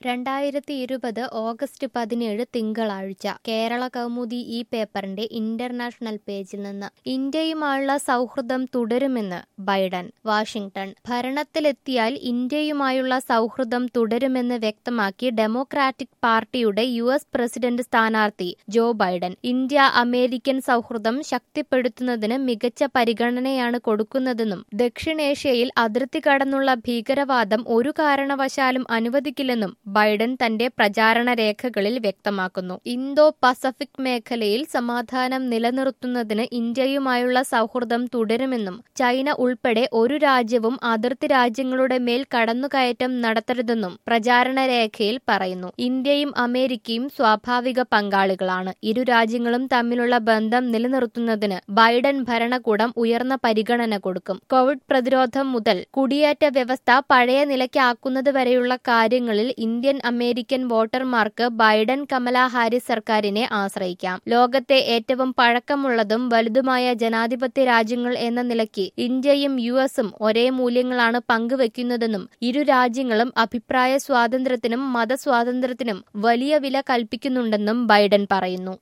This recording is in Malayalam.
രണ്ടായിരത്തി ഇരുപത് ഓഗസ്റ്റ് പതിനേഴ് തിങ്കളാഴ്ച കേരള കൗമുദി ഈ പേപ്പറിന്റെ ഇന്റർനാഷണൽ പേജിൽ നിന്ന് ഇന്ത്യയുമായുള്ള സൗഹൃദം തുടരുമെന്ന് ബൈഡൻ വാഷിംഗ്ടൺ ഭരണത്തിലെത്തിയാൽ ഇന്ത്യയുമായുള്ള സൗഹൃദം തുടരുമെന്ന് വ്യക്തമാക്കി ഡെമോക്രാറ്റിക് പാർട്ടിയുടെ യു എസ് പ്രസിഡന്റ് സ്ഥാനാർത്ഥി ജോ ബൈഡൻ ഇന്ത്യ അമേരിക്കൻ സൗഹൃദം ശക്തിപ്പെടുത്തുന്നതിന് മികച്ച പരിഗണനയാണ് കൊടുക്കുന്നതെന്നും ദക്ഷിണേഷ്യയിൽ അതിർത്തി കടന്നുള്ള ഭീകരവാദം ഒരു കാരണവശാലും അനുവദിക്കില്ലെന്നും ബൈഡൻ തന്റെ പ്രചാരണ രേഖകളിൽ വ്യക്തമാക്കുന്നു ഇന്തോ പസഫിക് മേഖലയിൽ സമാധാനം നിലനിർത്തുന്നതിന് ഇന്ത്യയുമായുള്ള സൗഹൃദം തുടരുമെന്നും ചൈന ഉൾപ്പെടെ ഒരു രാജ്യവും അതിർത്തി രാജ്യങ്ങളുടെ മേൽ കടന്നുകയറ്റം നടത്തരുതെന്നും പ്രചാരണ രേഖയിൽ പറയുന്നു ഇന്ത്യയും അമേരിക്കയും സ്വാഭാവിക പങ്കാളികളാണ് ഇരു രാജ്യങ്ങളും തമ്മിലുള്ള ബന്ധം നിലനിർത്തുന്നതിന് ബൈഡൻ ഭരണകൂടം ഉയർന്ന പരിഗണന കൊടുക്കും കോവിഡ് പ്രതിരോധം മുതൽ കുടിയേറ്റ വ്യവസ്ഥ പഴയ നിലയ്ക്കാക്കുന്നതുവരെയുള്ള കാര്യങ്ങളിൽ ഇന്ത്യൻ അമേരിക്കൻ വോട്ടർമാർക്ക് ബൈഡൻ കമല ഹാരിസ് സർക്കാരിനെ ആശ്രയിക്കാം ലോകത്തെ ഏറ്റവും പഴക്കമുള്ളതും വലുതുമായ ജനാധിപത്യ രാജ്യങ്ങൾ എന്ന നിലയ്ക്ക് ഇന്ത്യയും യു എസും ഒരേ മൂല്യങ്ങളാണ് പങ്കുവെക്കുന്നതെന്നും ഇരു രാജ്യങ്ങളും അഭിപ്രായ സ്വാതന്ത്ര്യത്തിനും മതസ്വാതന്ത്ര്യത്തിനും വലിയ വില കൽപ്പിക്കുന്നുണ്ടെന്നും ബൈഡൻ പറയുന്നു